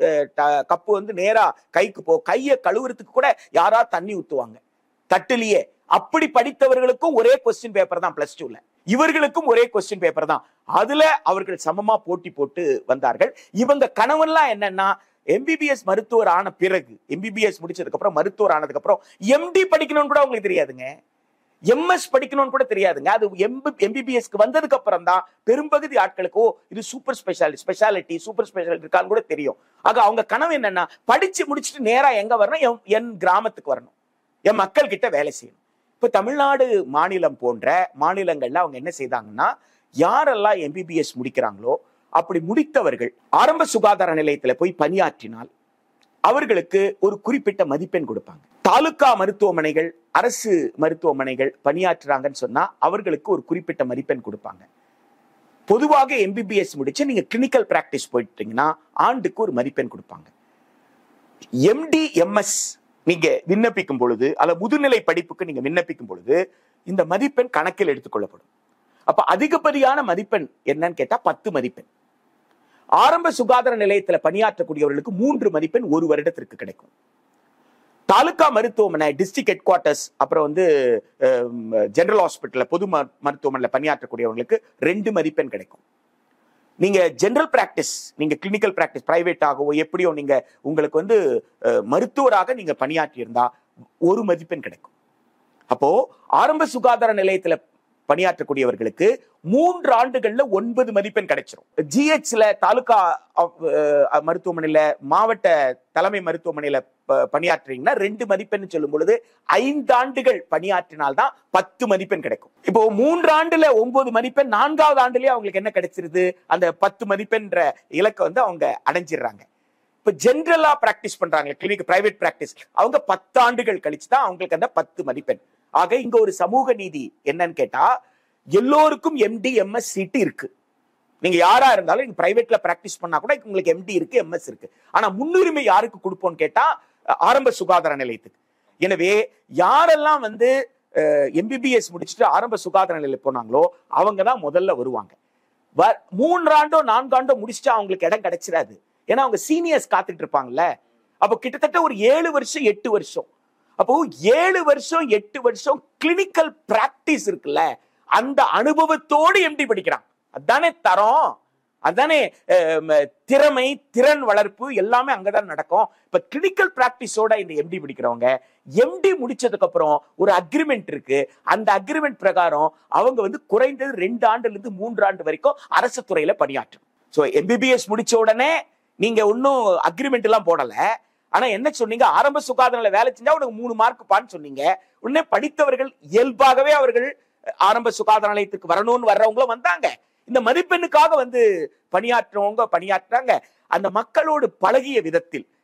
கப்பு வந்து நேரா கைக்கு போ கையை கழுவுறதுக்கு கூட யாரா தண்ணி ஊத்துவாங்க தட்டுலயே அப்படி படித்தவர்களுக்கும் ஒரே கொஸ்டின் பேப்பர் தான் பிளஸ் டூல இவர்களுக்கும் ஒரே கொஸ்டின் பேப்பர் தான் அதுல அவர்கள் சமமா போட்டி போட்டு வந்தார்கள் இவங்க கனவெல்லாம் என்னன்னா எம்பிபிஎஸ் மருத்துவர் ஆன பிறகு எம்பிபிஎஸ் முடிச்சதுக்கு அப்புறம் மருத்துவர் ஆனதுக்கு அப்புறம் எம்டி படிக்கணும்னு கூட அவங்களுக்கு தெரியாதுங்க எம்எஸ் படிக்கணும்னு கூட தெரியாதுங்க அது எம்பிபிஎஸ்க்கு வந்ததுக்கு அப்புறம் தான் பெரும்பகுதி ஆட்களுக்கு ஓ இது super speciality speciality super speciality இருக்கான்னு கூட தெரியும் ஆக அவங்க கனவு என்னன்னா படிச்சு முடிச்சுட்டு நேரா எங்க வரணும் என்- என் கிராமத்துக்கு வரணும் என் மக்கள் கிட்ட வேலை செய்யணும் இப்ப தமிழ்நாடு மாநிலம் போன்ற மாநிலங்கள்ல அவங்க என்ன செய்தாங்கன்னா யாரெல்லாம் எம்பிபிஎஸ் முடிக்கிறாங்களோ அப்படி முடித்தவர்கள் ஆரம்ப சுகாதார நிலையத்துல போய் பணியாற்றினால் அவர்களுக்கு ஒரு குறிப்பிட்ட மதிப்பெண் கொடுப்பாங்க தாலுகா மருத்துவமனைகள் அரசு மருத்துவமனைகள் பணியாற்றுறாங்கன்னு சொன்னா அவர்களுக்கு ஒரு குறிப்பிட்ட மதிப்பெண் கொடுப்பாங்க பொதுவாக எம்பிபிஎஸ் முடிச்சு நீங்க கிளினிக்கல் பிராக்டிஸ் போயிட்டீங்கன்னா ஆண்டுக்கு ஒரு மதிப்பெண் கொடுப்பாங்க எம்டி எம்எஸ் நீங்க விண்ணப்பிக்கும் பொழுது அல்ல முதுநிலை படிப்புக்கு நீங்க விண்ணப்பிக்கும் பொழுது இந்த மதிப்பெண் கணக்கில் எடுத்துக்கொள்ளப்படும் அப்ப அதிகப்படியான மதிப்பெண் என்னன்னு கேட்டா பத்து மதிப்பெண் ஆரம்ப சுகாதார நிலையத்துல பணியாற்றக்கூடியவர்களுக்கு மூன்று மதிப்பெண் ஒரு வருடத்திற்கு கிடைக்கும் தாலுகா மருத்துவமனை டிஸ்ட்ரிக்ட் ஹெட் குவார்ட்டர்ஸ் அப்புறம் வந்து ஜெனரல் ஹாஸ்பிட்டல்ல பொது ம- மருத்துவமனையில பணியாற்றக்கூடியவங்களுக்கு ரெண்டு மதிப்பெண் கிடைக்கும் நீங்க ஜெனரல் பிராக்டிஸ் நீங்க கிளினிக்கல் பிராக்டிஸ் பிரைவேட் ஆகவோ எப்படியோ நீங்க உங்களுக்கு வந்து அஹ், மருத்துவராக நீங்க பணியாற்றி இருந்தா ஒரு மதிப்பெண் கிடைக்கும் அப்போ ஆரம்ப சுகாதார நிலையத்துல பணியாற்றக்கூடியவர்களுக்கு மூன்று ஆண்டுகள்ல ஒன்பது மதிப்பெண் கிடைச்சிரும் ஜிஹெச்ல தாலுகா of, அஹ், மருத்துவமனையில மாவட்ட தலைமை மருத்துவமனையில ப- பணியாற்றுறீங்கன்னா ரெண்டு மதிப்பெண் சொல்லும் பொழுது ஐந்து ஆண்டுகள் பணியாற்றினால்தான் பத்து மதிப்பெண் கிடைக்கும் இப்போ மூன்று ஆண்டுல ஒன்பது மதிப்பெண் நான்காவது ஆண்டுலயே அவங்களுக்கு என்ன கிடைச்சிருது அந்த பத்து மதிப்பெண்ன்ற இலக்கை வந்து அவங்க அடைஞ்சிடுறாங்க இப்ப ஜென்ரலா பிராக்டிஸ் பண்றாங்க கிளினிக் பிரைவேட் பிராக்டிஸ் அவங்க பத்து ஆண்டுகள் கழிச்சு தான் அவங்களுக்கு அந்த பத்து மதிப்பெண் ஆக இங்க ஒரு சமூக நீதி என்னன்னு கேட்டா எல்லோருக்கும் எம்டி எம்எஸ் சீட்டு இருக்கு நீங்க யாரா இருந்தாலும் நீங்க பிரைவேட்ல பிராக்டிஸ் பண்ணா கூட உங்களுக்கு எம்டி இருக்கு எம்எஸ் இருக்கு ஆனா முன்னுரிமை யாருக்கு கொடுப்போம்னு கேட்டா அஹ், ஆரம்ப சுகாதார நிலையத்துக்கு எனவே யாரெல்லாம் வந்து எம்பிபிஎஸ் முடிச்சுட்டு ஆரம்ப சுகாதார நிலையில போனாங்களோ அவங்க தான் முதல்ல வருவாங்க வ- மூன்றாண்டோ நான்காண்டோ முடிச்சுட்டு அவங்களுக்கு இடம் கிடைச்சிடாது ஏன்னா அவங்க சீனியர்ஸ் காத்துட்டு இருப்பாங்கல்ல அப்போ கிட்டத்தட்ட ஒரு ஏழு வருஷம் எட்டு வருஷம் அப்போ ஏழு வருஷம் எட்டு வருஷம் கிளினிக்கல் பிராக்டிஸ் இருக்குல்ல அந்த அனுபவத்தோடு எம்டி படிக்கிறான் அதானே தரம் அதானே அஹ், ம, திறமை திறன் வளர்ப்பு எல்லாமே அங்கதான் நடக்கும் இப்ப கிளினிக்கல் பிராக்டிஸோட இந்த எம்டி படிக்கிறவங்க எம்டி முடிச்சதுக்கு அப்புறம் ஒரு அக்ரிமெண்ட் இருக்கு அந்த அக்ரிமெண்ட் பிரகாரம் அவங்க வந்து குறைந்தது ரெண்டு ஆண்டுல இருந்து மூன்று ஆண்டு வரைக்கும் அரசு துறையில பணியாற்றும் சோ எம்பிபிஎஸ் முடிச்ச உடனே நீங்க ஒன்னும் அக்ரிமெண்ட் எல்லாம் போடல ஆனா என்ன சொன்னீங்க ஆரம்ப சுகாதார வேலை செஞ்சா உனக்கு மூணு மார்க் பான்னு சொன்னீங்க உடனே படித்தவர்கள் இயல்பாகவே அவர்கள் ஆரம்ப சுகாதார நிலையத்துக்கு வரணும்னு வர்றவங்களும் வந்தாங்க இந்த மதிப்பெண்ணுக்காக வந்து பணியாற்றுறவங்க பணியாற்றுறாங்க அந்த மக்களோடு பழகிய விதத்தில்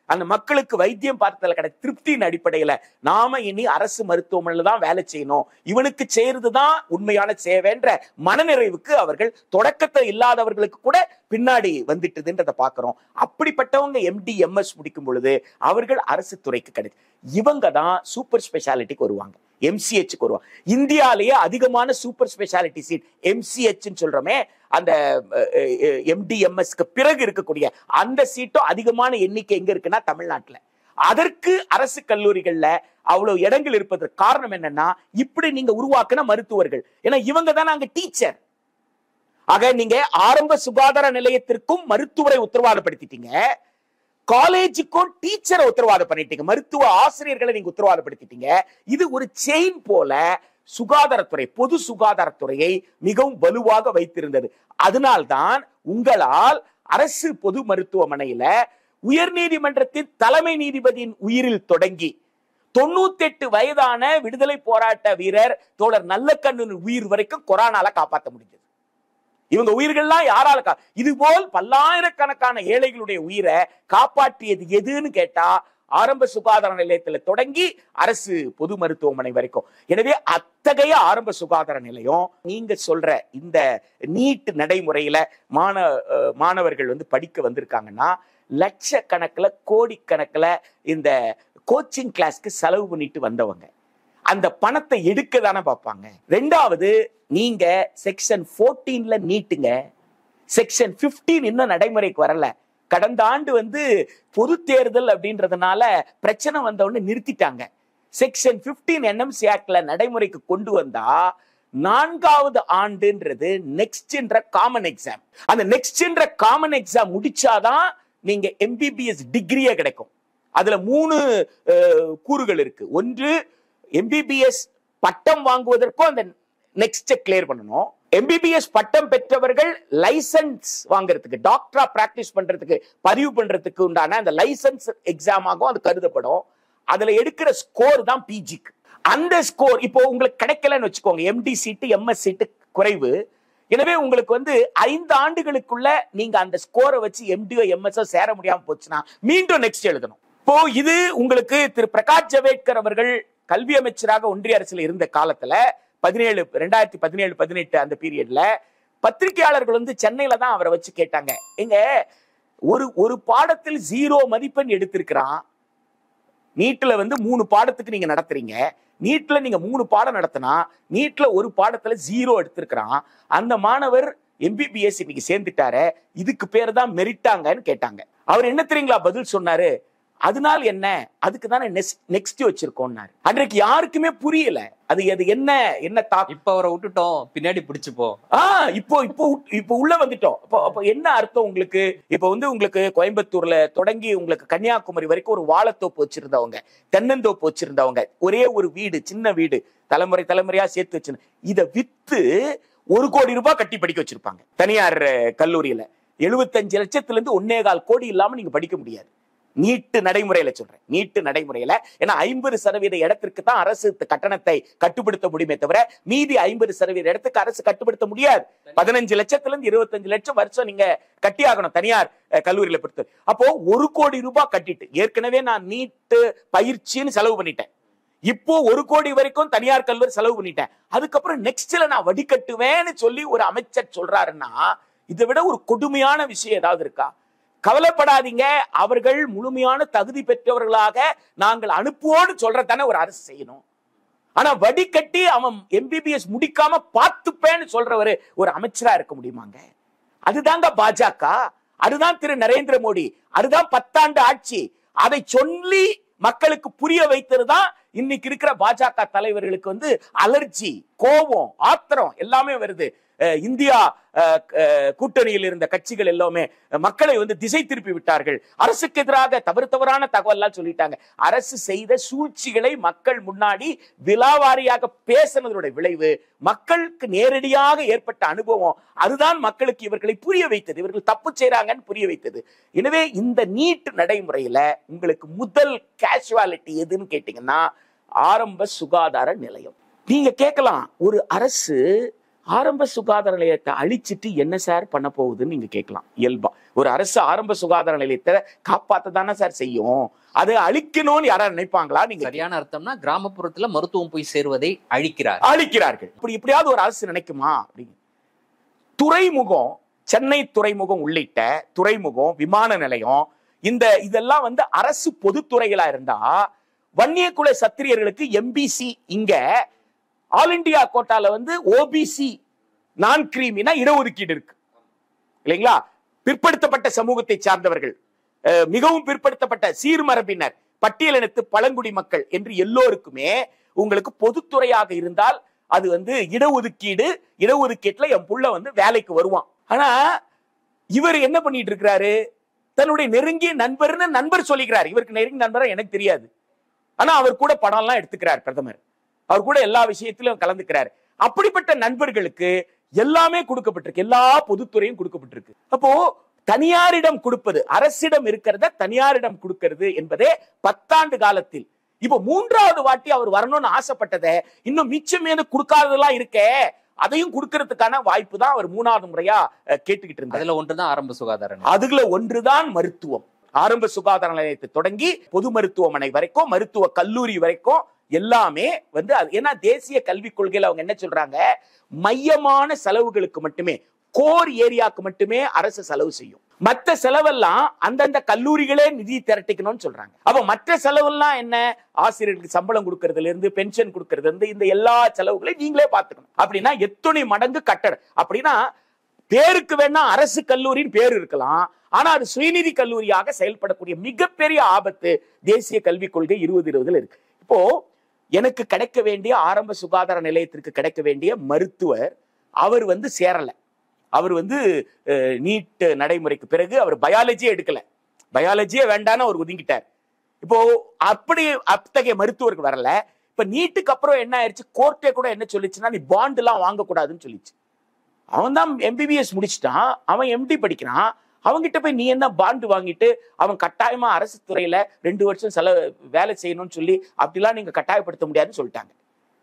அந்த மக்களுக்கு வைத்தியம் பார்த்ததுல கிடை திருப்தியின் அடிப்படையில நாம இனி அரசு மருத்துவமனையில தான் வேலை செய்யணும் இவனுக்கு செய்யறதுதான் உண்மையான சேவைன்ற மனநிறைவுக்கு அவர்கள் தொடக்கத்தை இல்லாதவர்களுக்கு கூட பின்னாடி வந்துட்டுதுன்றதை பார்க்கிறோம் அப்படிப்பட்டவங்க எம்டி எம்எஸ் முடிக்கும் பொழுது அவர்கள் அரசு துறைக்கு கிடை இவங்க தான் சூப்பர் ஸ்பெஷாலிட்டிக்கு வருவாங்க எம்சிஹெச்சுக்கு வருவாங்க இந்தியாலேயே அதிகமான சூப்பர் ஸ்பெஷாலிட்டி சீட் எம்சிஹெச்னு சொல்றோமே அந்த எம்டிஎம்எஸ்க்கு பிறகு இருக்கக்கூடிய அந்த சீட்டும் அதிகமான எண்ணிக்கை எங்க இருக்குன்னா தமிழ்நாட்டுல அதற்கு அரசு கல்லூரிகள்ல அவ்வளவு இடங்கள் இருப்பதற்கு காரணம் என்னன்னா இப்படி நீங்க உருவாக்குன மருத்துவர்கள் ஏன்னா இவங்க தான் அங்க டீச்சர் ஆக நீங்க ஆரம்ப சுகாதார நிலையத்திற்கும் மருத்துவரை உத்தரவாதப்படுத்திட்டீங்க காலேஜுக்கும் டீச்சரை உத்தரவாதம் பண்ணிட்டீங்க மருத்துவ ஆசிரியர்களை நீங்க உத்தரவாதப்படுத்திட்டீங்க இது ஒரு செயின் போல சுகாதாரத்துறை பொது சுகாதாரத்துறையை மிகவும் வலுவாக வைத்திருந்தது அதனால்தான் உங்களால் அரசு பொது மருத்துவமனையில உயர் நீதிமன்றத்தின் தலைமை நீதிபதியின் உயிரில் தொடங்கி தொண்ணூத்தி எட்டு வயதான விடுதலை போராட்ட வீரர் தோழர் நல்லக்கண்ணன் உயிர் வரைக்கும் கொரோனால காப்பாற்ற முடிஞ்சது இவங்க உயிர்கள்லாம் யாரால கா இது போல் பல்லாயிரக்கணக்கான ஏழைகளுடைய உயிரை காப்பாற்றியது எதுன்னு கேட்டா ஆரம்ப சுகாதார நிலையத்துல தொடங்கி அரசு பொது மருத்துவமனை வரைக்கும் எனவே அத்தகைய ஆரம்ப சுகாதார நிலையம் நீங்க சொல்ற இந்த நீட் நடைமுறையில மாண அஹ் மாணவர்கள் வந்து படிக்க வந்திருக்காங்கன்னா லட்சக்கணக்கில் கோடிக்கணக்கில் இந்த கோச்சிங் கிளாஸ்க்கு செலவு பண்ணிட்டு வந்தவங்க அந்த பணத்தை எடுக்க தானே பார்ப்பாங்க ரெண்டாவது நீங்க செக்ஷன் 14ல நீட்டுங்க செக்ஷன் 15 இன்னும் நடைமுறைக்கு வரல கடந்த ஆண்டு வந்து பொது தேர்தல் அப்படின்றதுனால பிரச்சனை வந்த உடனே நிறுத்திட்டாங்க செக்ஷன் 15 என்எம்சி ஆக்ட்ல நடைமுறைக்கு கொண்டு வந்தா நான்காவது ஆண்டுன்றது நெக்ஸ்ட்ன்ற காமன் எக்ஸாம் அந்த நெக்ஸ்ட்ன்ற காமன் எக்ஸாம் முடிச்சாதான் நீங்க எம்பிபிஎஸ் டிகிரியே கிடைக்கும் அதுல மூணு அஹ், கூறுகள் இருக்கு ஒன்று எம்பிபிஎஸ் பட்டம் வாங்குவதற்கும் அந்த நெக்ஸ்ட் கிளியர் பண்ணணும் எம்பிபிஎஸ் பட்டம் பெற்றவர்கள் லைசன்ஸ் வாங்குறதுக்கு டாக்டரா பிராக்டிஸ் பண்றதுக்கு பதிவு பண்றதுக்கு உண்டான அந்த லைசன்ஸ் எக்ஸாமாகவும் அது கருதப்படும் அதுல எடுக்கிற ஸ்கோர் தான் பிஜிக்கு அந்த ஸ்கோர் இப்போ உங்களுக்கு கிடைக்கலன்னு வச்சுக்கோங்க எம்டி சீட்டு எம்எஸ் சீட்டு குறைவு எனவே உங்களுக்கு வந்து ஐந்து ஆண்டுகளுக்குள்ள நீங்க அந்த ஸ்கோரை வச்சு எம்டிஓ எம்எஸ்ஓ சேர முடியாம போச்சுன்னா மீண்டும் நெக்ஸ்ட் எழுதணும் இப்போ இது உங்களுக்கு திரு பிரகாஷ் ஜவேட்கர் அவர்கள் கல்வி அமைச்சராக ஒன்றிய அரசுல இருந்த காலத்துல பதினேழு ரெண்டாயிரத்தி பதினேழு பதினெட்டு அந்த பீரியட்ல பத்திரிகையாளர்கள் வந்து சென்னையில தான் அவரை வச்சு கேட்டாங்க எங்க ஒரு ஒரு பாடத்தில் ஜீரோ மதிப்பெண் எடுத்திருக்கிறான் நீட்ல வந்து மூணு பாடத்துக்கு நீங்க நடத்துறீங்க நீட்ல நீங்க மூணு பாடம் நடத்தினா நீட்ல ஒரு பாடத்துல ஜீரோ எடுத்திருக்கிறான் அந்த மாணவர் எம்பிபிஎஸ் இன்னைக்கு சேர்ந்துட்டாரு இதுக்கு பேர் தான் மெரிட்டாங்கன்னு கேட்டாங்க அவர் என்ன தெரியுங்களா பதில் சொன்னாரு அதனால என்ன அதுக்கு தானே நெக்ஸ்ட் வச்சிருக்கோம்னாரு அன்றைக்கு யாருக்குமே புரியல அது அது என்ன என்ன தாக்கம் இப்ப அவரை விட்டுட்டோம் பின்னாடி பிடிச்சுப்போம் ஆ இப்போ இப்போ உட்- இப்போ உள்ள வந்துட்டோம் அப்போ அப்போ என்ன அர்த்தம் உங்களுக்கு இப்போ வந்து உங்களுக்கு கோயம்புத்தூர்ல தொடங்கி உங்களுக்கு கன்னியாகுமரி வரைக்கும் ஒரு வாழைத்தோப்பு வச்சிருந்தவங்க தென்னந்தோப்பு வச்சிருந்தவங்க ஒரே ஒரு வீடு சின்ன வீடு தலைமுறை தலைமுறையா சேர்த்து வச்சு இத வித்து ஒரு கோடி ரூபாய் கட்டி படிக்க வச்சிருப்பாங்க தனியார் அஹ், கல்லூரியில எழுபத்தஞ்சு லட்சத்துல இருந்து ஒன்னே கால் கோடி இல்லாம நீங்க படிக்க முடியாது நீட்டு நடைமுறையில சொல்றேன் நீட்டு நடைமுறையில ஏன்னா ஐம்பது சதவீத இடத்திற்கு தான் அரசு கட்டணத்தை கட்டுப்படுத்த முடியுமே தவிர மீதி ஐம்பது சதவீத இடத்துக்கு அரசு கட்டுப்படுத்த முடியாது பதினஞ்சு லட்சத்துல இருந்து இருபத்தஞ்சு லட்சம் வருஷம் நீங்க கட்டி ஆகணும் தனியார் அஹ், கல்லூரியில பொறுத்து அப்போ ஒரு கோடி ரூபாய் கட்டிட்டு ஏற்கனவே நான் நீட்டு பயிற்சின்னு செலவு பண்ணிட்டேன் இப்போ ஒரு கோடி வரைக்கும் தனியார் கல்லூரி செலவு பண்ணிட்டேன் அதுக்கப்புறம் நெக்ஸ்ட்ல நான் வடிகட்டுவேன்னு சொல்லி ஒரு அமைச்சர் சொல்றாருன்னா இதை விட ஒரு கொடுமையான விஷயம் ஏதாவது இருக்கா கவலைப்படாதீங்க அவர்கள் முழுமையான தகுதி பெற்றவர்களாக நாங்கள் அனுப்புவோன்னு சொல்றதானே ஒரு அரசு செய்யணும் ஆனா வடிகட்டி அவன் எம்பிபிஎஸ் முடிக்காம பார்த்துப்பேன்னு சொல்றவரு ஒரு அமைச்சரா இருக்க முடியுமாங்க அதுதாங்க பாஜக அதுதான் திரு நரேந்திர மோடி அதுதான் பத்தாண்டு ஆட்சி அதை சொல்லி மக்களுக்கு புரிய வைத்தது தான் இன்னைக்கு இருக்கிற பாஜக தலைவர்களுக்கு வந்து அலர்ஜி கோபம் ஆத்திரம் எல்லாமே வருது அஹ் இந்தியா அஹ், அஹ், கூட்டணியில் இருந்த கட்சிகள் எல்லாமே மக்களை வந்து திசை திருப்பி விட்டார்கள் அரசுக்கு எதிராக தவறு தவறான தகவல்லாம் சொல்லிட்டாங்க அரசு செய்த சூழ்ச்சிகளை மக்கள் முன்னாடி விலாவாரியாக பேசினதனுடைய விளைவு மக்களுக்கு நேரடியாக ஏற்பட்ட அனுபவம் அதுதான் மக்களுக்கு இவர்களை புரிய வைத்தது இவர்கள் தப்பு செய்றாங்கன்னு புரிய வைத்தது எனவே இந்த நீட் நடைமுறையில உங்களுக்கு முதல் கேஷுவாலிட்டி எதுன்னு கேட்டீங்கன்னா ஆரம்ப சுகாதார நிலையம் நீங்க கேட்கலாம் ஒரு அரசு ஆரம்ப சுகாதார நிலையத்தை அழிச்சிட்டு என்ன சார் பண்ண போகுதுன்னு நீங்க கேட்கலாம் இயல்பா ஒரு அரசு ஆரம்ப சுகாதார நிலையத்தை காப்பாத்த தானே சார் செய்யும் அதை அழிக்கணும்னு யாராவது நினைப்பாங்களா நீங்க சரியான அர்த்தம்னா கிராமப்புறத்துல மருத்துவம் போய் சேருவதை அழிக்கிறார் அழிக்கிறார்கள் இப்படி எப்படியாவது ஒரு அரசு நினைக்குமா அப்படின்னு துறைமுகம் சென்னை துறைமுகம் உள்ளிட்ட துறைமுகம் விமான நிலையம் இந்த இதெல்லாம் வந்து அரசு பொதுத்துறைகளா இருந்தா வன்னியகுல சத்திரியர்களுக்கு எம்பிசி இங்க ஆல் இந்தியா கோட்டால வந்து ஓபிசி நான் கிரீமினா இடஒதுக்கீடு இருக்கு இல்லைங்களா பிற்படுத்தப்பட்ட சமூகத்தை சார்ந்தவர்கள் அஹ், மிகவும் பிற்படுத்தப்பட்ட சீர்மரபினர் பட்டியலினத்து பழங்குடி மக்கள் என்று எல்லோருக்குமே உங்களுக்கு பொதுத்துறையாக இருந்தால் அது வந்து இடஒதுக்கீடு இடஒதுக்கீட்டுல என் புள்ள வந்து வேலைக்கு வருவான் ஆனா இவர் என்ன பண்ணிட்டு இருக்கிறாரு தன்னுடைய நெருங்கிய நண்பர்னு நண்பர் சொல்லிக்கிறார் இவருக்கு நெருங்கிய நண்பரா எனக்கு தெரியாது ஆனா அவர் கூட படம் எல்லாம் எடுத்துக்கிறார் பிரதமர் அவர் கூட எல்லா விஷயத்திலும் கலந்துக்கிறார் அப்படிப்பட்ட நண்பர்களுக்கு எல்லாமே கொடுக்கப்பட்டிருக்கு எல்லா பொதுத்துறையும் கொடுக்கப்பட்டிருக்கு அப்போ தனியாரிடம் கொடுப்பது அரசிடம் இருக்கிறத தனியாரிடம் கொடுக்கிறது என்பதே பத்தாண்டு காலத்தில் இப்போ மூன்றாவது வாட்டி அவர் வரணும்னு ஆசைப்பட்டதை இன்னும் மிச்சமேனு கொடுக்காததெல்லாம் இருக்கே அதையும் கொடுக்கறதுக்கான வாய்ப்பு தான் அவர் மூணாவது முறையா அஹ், கேட்டுக்கிட்டு இருந்தார் அதுல ஒன்றுதான் ஆரம்ப சுகாதார நிலையம். அதுல ஒன்றுதான் மருத்துவம் ஆரம்ப சுகாதார நிலையத்தை தொடங்கி பொது மருத்துவமனை வரைக்கும் மருத்துவ கல்லூரி வரைக்கும் எல்லாமே வந்து அது ஏன்னா தேசிய கல்விக் கொள்கையில அவங்க என்ன சொல்றாங்க மையமான செலவுகளுக்கு மட்டுமே கோர் ஏரியாக்கு மட்டுமே அரசு செலவு செய்யும் மற்ற செலவெல்லாம் அந்தந்த கல்லூரிகளே நிதி திரட்டிக்கணும்னு சொல்றாங்க அப்ப மற்ற செலவெல்லாம் என்ன ஆசிரியர்களுக்கு சம்பளம் கொடுக்கறதுல இருந்து பென்ஷன் கொடுக்கறதுல இருந்து இந்த எல்லா செலவுகளையும் நீங்களே பார்த்துக்கணும் அப்படின்னா எத்தனை மடங்கு கட்டடம் அப்படின்னா பேருக்கு வேணா அரசு கல்லூரின்னு பேர் இருக்கலாம் ஆனா அது சுயநிதி கல்லூரியாக செயல்படக்கூடிய மிகப்பெரிய ஆபத்து தேசிய கல்விக் கொள்கை இருபது இருபதுல இருக்கு இப்போ எனக்கு கிடைக்க வேண்டிய ஆரம்ப சுகாதார நிலையத்திற்கு கிடைக்க வேண்டிய மருத்துவர் அவர் வந்து சேரல அவர் வந்து நீட் நடைமுறைக்கு பிறகு அவர் பயாலஜியே எடுக்கல பயாலஜியே வேண்டான்னு அவர் ஒதுங்கிட்டார் இப்போ அப்படி அத்தகைய மருத்துவருக்கு வரல இப்ப நீட்டுக்கு அப்புறம் என்ன ஆயிடுச்சு கோர்ட்டே கூட என்ன சொல்லிச்சுன்னா நீ பாண்ட் எல்லாம் வாங்கக்கூடாதுன்னு சொல்லிச்சு அவன் தான் எம்பிபிஎஸ் முடிச்சிட்டான் அவன் எம்டி படிக்கிறான் அவன்கிட்ட போய் நீ என்ன பாண்டு வாங்கிட்டு அவன் கட்டாயமா அரசு துறையில ரெண்டு வருஷம் செலவு வேலை செய்யணும்னு சொல்லி அப்படிலாம் நீங்க கட்டாயப்படுத்த முடியாதுன்னு சொல்லிட்டாங்க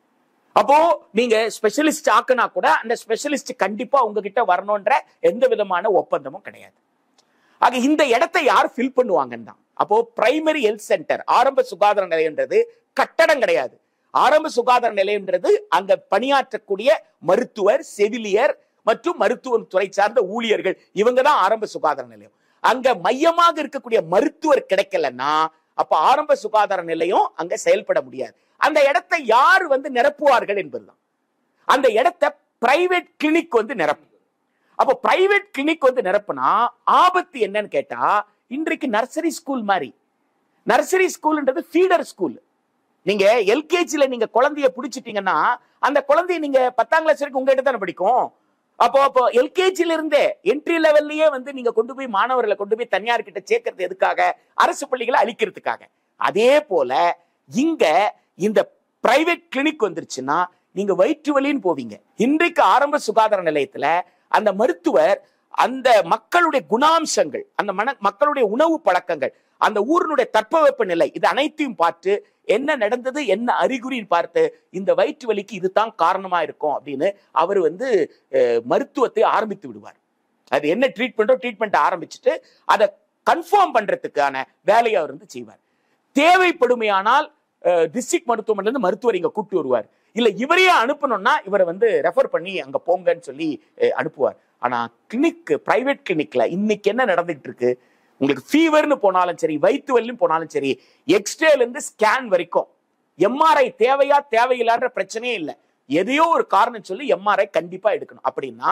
அப்போ நீங்க ஸ்பெஷலிஸ்ட் ஆக்குனா கூட அந்த ஸ்பெஷலிஸ்ட் கண்டிப்பா உங்ககிட்ட வரணும்ன்ற எந்த விதமான ஒப்பந்தமும் கிடையாது ஆக இந்த இடத்தை யார் ஃபில் பண்ணுவாங்கன்னு தான் அப்போ பிரைமரி ஹெல்த் சென்டர் ஆரம்ப சுகாதார நிலையம்ன்றது கட்டடம் கிடையாது ஆரம்ப சுகாதார நிலையம்ன்றது அங்க பணியாற்றக்கூடிய மருத்துவர் செவிலியர் மற்றும் மருத்துவ துறை சார்ந்த ஊழியர்கள் இவங்க தான் ஆரம்ப சுகாதார நிலையம் அங்க மையமாக இருக்கக்கூடிய மருத்துவர் கிடைக்கலன்னா அப்ப ஆரம்ப சுகாதார நிலையம் அங்க செயல்பட முடியாது அந்த இடத்தை யார் வந்து நிரப்புவார்கள் என்பதுதான் அந்த இடத்தை பிரைவேட் கிளினிக் வந்து நிரப்பும் அப்போ பிரைவேட் கிளினிக் வந்து நிரப்புனா ஆபத்து என்னன்னு கேட்டா இன்றைக்கு நர்சரி ஸ்கூல் மாதிரி நர்சரி ஸ்கூல்ன்றது ஃபீடர் ஸ்கூல் நீங்க எல்கேஜில நீங்க குழந்தைய பிடிச்சிட்டீங்கன்னா அந்த குழந்தைய நீங்க பத்தாம் கிளாஸ் வரைக்கும் உங்ககிட்ட தானே படிக்கும் அப்போ அப்போ எல்கேஜில இருந்தே என்ட்ரி லெவல்லயே வந்து நீங்க கொண்டு போய் மாணவர்களை கொண்டு போய் தனியார் கிட்ட சேர்க்கறது எதுக்காக அரசு பள்ளிகளை அழிக்கிறதுக்காக அதே போல இங்க இந்த பிரைவேட் கிளினிக் வந்துருச்சுன்னா நீங்க வயிற்று வலின்னு போவீங்க இன்றைக்கு ஆரம்ப சுகாதார நிலையத்துல அந்த மருத்துவர் அந்த மக்களுடைய குணாம்சங்கள் அந்த மன மக்களுடைய உணவு பழக்கங்கள் அந்த ஊரினுடைய தட்பவெப்ப நிலை இது அனைத்தையும் பார்த்து என்ன நடந்தது என்ன அறிகுறின்னு பார்த்து இந்த வயிற்று வலிக்கு இதுதான் காரணமா இருக்கும் அப்படின்னு அவர் வந்து அஹ், மருத்துவத்தை ஆரம்பித்து விடுவார் அது என்ன ட்ரீட்மெண்ட்டோ ட்ரீட்மெண்ட் ஆரம்பிச்சுட்டு அதை கன்ஃபார்ம் பண்றதுக்கான வேலையை அவர் வந்து செய்வார் தேவைப்படுமையானால் டிஸ்ட்ரிக்ட் மருத்துவமனையில இருந்து மருத்துவர் இங்க கூப்பிட்டு வருவார் இல்ல இவரையே அனுப்பணும்னா இவரை வந்து ரெஃபர் பண்ணி அங்க போங்கன்னு சொல்லி அஹ், அனுப்புவார் ஆனா கிளினிக் பிரைவேட் கிளினிக்ல இன்னைக்கு என்ன நடந்துகிட்டு இருக்கு உங்களுக்கு ஃபீவர்னு போனாலும் சரி வயிற்று வலின்னு போனாலும் சரி எக்ஸ்ரேல இருந்து ஸ்கேன் வரைக்கும் எம்ஆர்ஐ தேவையா தேவையில்லான்ற பிரச்சனையே இல்லை எதையோ ஒரு காரணம் சொல்லி எம்ஆர்ஐ கண்டிப்பா எடுக்கணும் அப்படின்னா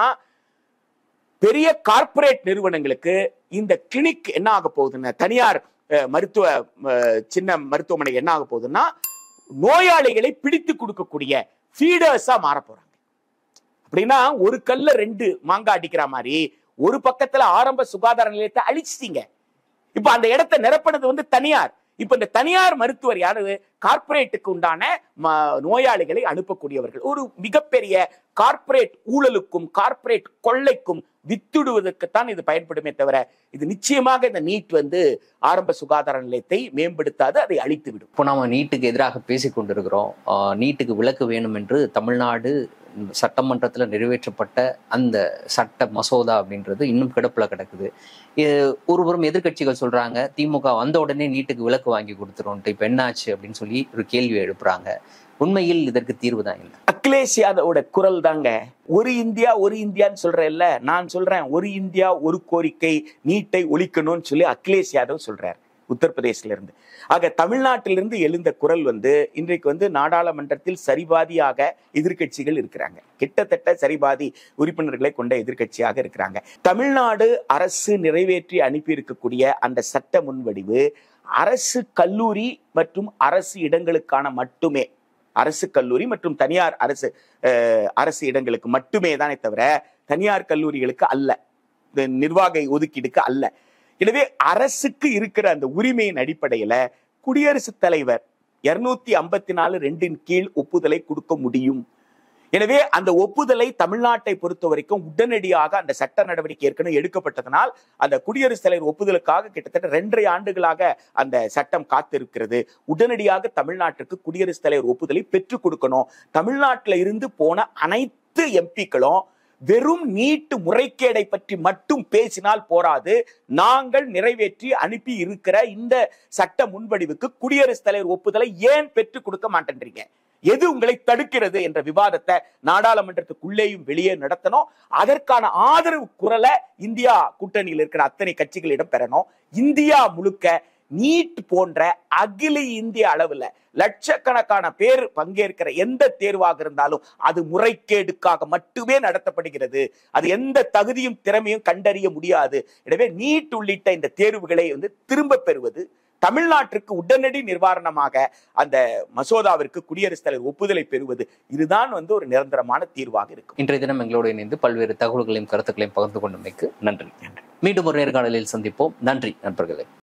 பெரிய கார்ப்பரேட் நிறுவனங்களுக்கு இந்த கிளினிக் என்ன ஆக போகுதுன்னு தனியார் அஹ், மருத்துவ அஹ், சின்ன மருத்துவமனை என்ன ஆக போகுதுன்னா நோயாளிகளை பிடித்து கொடுக்கக்கூடிய ஃபீடர்ஸா மாற போறாங்க அப்படின்னா ஒரு கல்ல ரெண்டு மாங்காய் அடிக்கிற மாதிரி ஒரு பக்கத்துல ஆரம்ப சுகாதார நிலையத்தை அழிச்சிட்டீங்க இப்ப அந்த இடத்தை நிரப்பினது வந்து தனியார் இப்ப இந்த தனியார் மருத்துவர் யாரு கார்ப்பரேட்டுக்கு உண்டான ம- நோயாளிகளை அனுப்பக்கூடியவர்கள் ஒரு மிகப்பெரிய கார்ப்பரேட் ஊழலுக்கும் கார்ப்பரேட் கொள்ளைக்கும் வித்துடுவதற்குத்தான் இது பயன்படுமே தவிர இது நிச்சயமாக இந்த நீட் வந்து ஆரம்ப சுகாதார நிலையத்தை மேம்படுத்தாது அதை அழித்துவிடும் இப்போ நாம நீட்டுக்கு எதிராக பேசிக் கொண்டிருக்கிறோம் ஆஹ் நீட்டுக்கு விலக்கு வேணும் என்று தமிழ்நாடு சட்டமன்றத்தில் நிறைவேற்றப்பட்ட அந்த சட்ட மசோதா அப்படின்றது இன்னும் கிடப்புல கிடக்குது இது ஒருபுறம் எதிர்க்கட்சிகள் சொல்றாங்க திமுக வந்த உடனே நீட்டுக்கு விலக்கு வாங்கி கொடுத்துருவோம்ட்டு இப்போ என்னாச்சு அப்படின்னு சொல்லி ஒரு கேள்வி எழுப்புறாங்க உண்மையில் இதற்கு தீர்வு தான் இல்லை அகிலேஷ் யாதவோட குரல் தாங்க ஒரு இந்தியா ஒரு இந்தியான்னு சொல்றேன்ல நான் சொல்றேன் ஒரு இந்தியா ஒரு கோரிக்கை நீட்டை ஒழிக்கணும்னு சொல்லி அகிலேஷ் யாதவ் சொல்றார் உத்தரப்பிரதேசில இருந்து ஆக தமிழ்நாட்டிலிருந்து எழுந்த குரல் வந்து இன்றைக்கு வந்து நாடாளுமன்றத்தில் சரிபாதியாக எதிர்க்கட்சிகள் இருக்கிறாங்க கிட்டத்தட்ட சரிபாதி உறுப்பினர்களை கொண்ட எதிர்க்கட்சியாக இருக்கிறாங்க தமிழ்நாடு அரசு நிறைவேற்றி அனுப்பி இருக்கக்கூடிய அந்த சட்ட முன்வடிவு அரசு கல்லூரி மற்றும் அரசு இடங்களுக்கான மட்டுமே அரசு கல்லூரி மற்றும் தனியார் அரசு அஹ், அரசு இடங்களுக்கு மட்டுமே தானே தவிர தனியார் கல்லூரிகளுக்கு அல்ல இந்த நிர்வாக ஒதுக்கீடுக்கு அல்ல எனவே அரசுக்கு இருக்கிற அந்த உரிமையின் அடிப்படையில குடியரசுத் தலைவர் இருநூத்தி ஐம்பத்தி நாலு ரெண்டின் கீழ் ஒப்புதலை கொடுக்க முடியும் எனவே அந்த ஒப்புதலை தமிழ்நாட்டை பொறுத்த வரைக்கும் உடனடியாக அந்த சட்ட நடவடிக்கை ஏற்கனவே எடுக்கப்பட்டதனால் அந்த குடியரசுத் தலைவர் ஒப்புதலுக்காக கிட்டத்தட்ட ரெண்டரை ஆண்டுகளாக அந்த சட்டம் காத்திருக்கிறது உடனடியாக தமிழ்நாட்டுக்கு குடியரசுத் தலைவர் ஒப்புதலை பெற்றுக் கொடுக்கணும் தமிழ்நாட்டில இருந்து போன அனைத்து எம்பிக்களும் வெறும் நீட்டு முறைகேடை பற்றி மட்டும் பேசினால் போராது நாங்கள் நிறைவேற்றி அனுப்பி இருக்கிற இந்த சட்ட முன்வடிவுக்கு குடியரசுத் தலைவர் ஒப்புதலை ஏன் பெற்றுக் கொடுக்க மாட்டேன்றீங்க எது உங்களை தடுக்கிறது என்ற விவாதத்தை நாடாளுமன்றத்துக்குள்ளேயும் வெளியே நடத்தணும் அதற்கான ஆதரவு குரலை இந்தியா கூட்டணியில் இருக்கிற அத்தனை கட்சிகளிடம் பெறணும் இந்தியா முழுக்க நீட் போன்ற அகில இந்திய அளவுல லட்சக்கணக்கான பேர் பங்கேற்கிற எந்த தேர்வாக இருந்தாலும் அது முறைகேடுக்காக மட்டுமே நடத்தப்படுகிறது அது எந்த தகுதியும் திறமையும் கண்டறிய முடியாது எனவே நீட் உள்ளிட்ட இந்த தேர்வுகளை வந்து திரும்ப பெறுவது தமிழ்நாட்டிற்கு உடனடி நிவாரணமாக அந்த மசோதாவிற்கு குடியரசுத் தலைவர் ஒப்புதலை பெறுவது இதுதான் வந்து ஒரு நிரந்தரமான தீர்வாக இருக்கும் இன்றைய தினம் எங்களோடு இணைந்து பல்வேறு தகவல்களையும் கருத்துக்களையும் பகிர்ந்து கொண்டமைக்கு நன்றி மீண்டும் ஒரு நேர்காணலில் சந்திப்போம் நன்றி நண்பர்களே